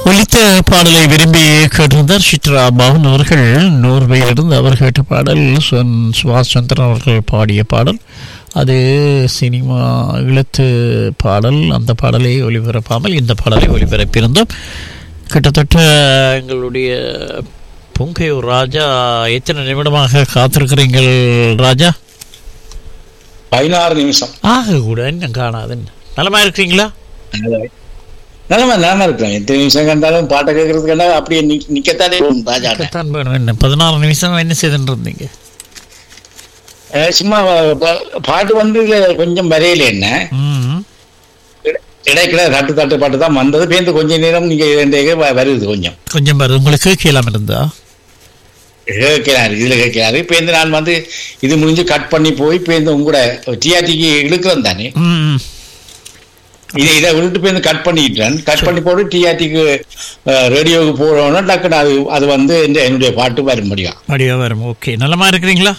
ஒலித்த பாடலை விரும்பி கேட்டிருந்தார் சித்ரா பவன் அவர்கள் நோர்வேயிலிருந்து அவர் கேட்ட பாடல் சுவன்- சுபாஷ் சந்திரன் அவர்கள் பாடிய பாடல் அது சினிமா இழுத்து பாடல் அந்த பாடலை ஒளிபரப்பாமல் இந்த பாடலை ஒளிபரப்பியிருந்தோம் கிட்டத்தட்ட எங்களுடைய பொங்கையூர் ராஜா எத்தனை நிமிடமாக காத்திருக்கிறீங்கள் ராஜா பதினாறு நிமிஷம் ஆக கூட இன்னும் காணாதுன்னு நலமா இருக்கிறீங்களா நல்லமா நல்லா இருக்கலாம் எத்தனை நிமிஷம் கண்டாலும் பாட்டை கேட்கறதுக்கு அப்படியே நிக்- நிக்கத்தானே இருக்கும் ராஜாட்ட தான் வேணும் என்ன பதினாறு நிமிஷம் என்ன செய்துட்டு இருந்தீங்க அஹ் சும்மா பா- பாட்டு வந்து இதுல கொஞ்சம் வரையில என்ன ம் இடைக்கிட தட்டு தட்டு பாட்டு தான் வந்தது பேருந்து கொஞ்ச நேரம் நீங்க ரெண்டு வ- வருது கொஞ்சம் கொஞ்சம் பாரு உங்களுக்கு கேட்கலாம் இருந்தா கேட்கிறாரு இதுல கேட்கிறாரு பேருந்து நான் வந்து இது முடிஞ்சு கட் பண்ணி போய் பேருந்து உங்க கூட டிஆர்டிக்கு இழுக்கிறேன் தானே ம் இதை இதை விட்டுட்டு போய் கட் பண்ணிக்கிட்டேன் கட் பண்ணி போட்டு டிஆர்டிக்கு ரேடியோவுக்கு போறோம்னா டக்குன்னு அது அது வந்து இந்த- என்னுடைய பாட்டு வர முடியும் அப்படியே வரும் ஓகே நலமா இருக்கிறீங்களா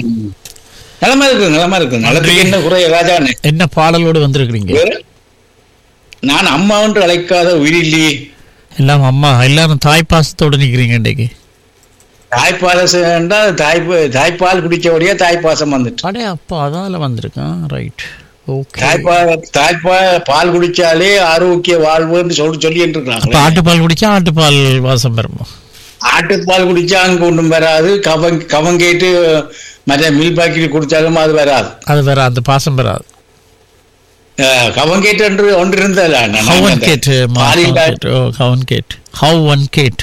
நலமா இருக்கு நலமா இருக்கு நலத்துக்கு என்ன குறை ராஜான்னு என்ன பாடலோடு வந்திருக்கிறீங்க வேற? நான் அம்மா என்று அழைக்காத உயிரில்லி எல்லாம் அம்மா எல்லாரும் தாய் பாசத்தோடு நிக்கிறீங்க இன்றைக்கு தாய்ப்பால் என்றால் தாய் தாய்ப்பால் குடிச்சபடியா தாய்ப்பாசம் வந்துட்டு அடே அப்பா அதால வந்திருக்கான் ரைட் ஓகே தாய்ப்பால் தாய்ப்பால் பால் குடிச்சாலே ஆரோக்கிய வாழ்வுன்னு சொல்லி சொல்லிட்டு அப்ப இருக்காங்க ஆட்டுப்பால் குடிச்சா ஆட்டுப்பால் வாசம் வருமா ஆட்டுப்பால் குடிச்சா அங்க ஒன்றும் வராது கவங் கவங்கேட்டு மற்ற மில் பாக்கெட் குடிச்சாலும் அது வராது அது வேற அந்த பாசம் வராது அஹ், கவங்கேட்டு என்று ஒன்று இருந்தல how one cat how cat how one cat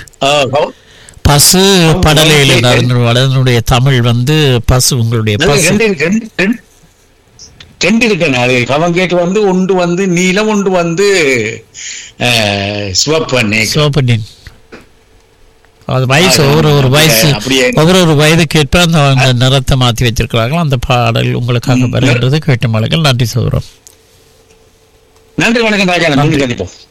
பசு படலையில் one gate. அதனுடைய அதனுடைய தமிழ் வந்து பசு உங்களுடைய பசு ரெண்டு ரெண்டு ரெண்டு ரெண்டு இருக்கேன் அது கவங்கேட்டு வந்து ஒன்று வந்து நீலம் ஒன்று வந்து அஹ், சிவப்பு அன்னை சிவப்பண்ணின் அது வயசு அது ஒவ்வொரு ஒரு வயசு அப்படியே. ஒவ்வொரு ஒரு வயதுக்கு ஏற்ப அந்த அந்த நிறத்தை மாற்றி வச்சிருக்கிறார்கள் அந்த பாடல் உங்களுக்காக ம். வருகின்றது கேட்ட மலைகள் நன்றி சௌரம் நன்றி வணக்கம் ராஜா நன்றி கண்டிப்போம்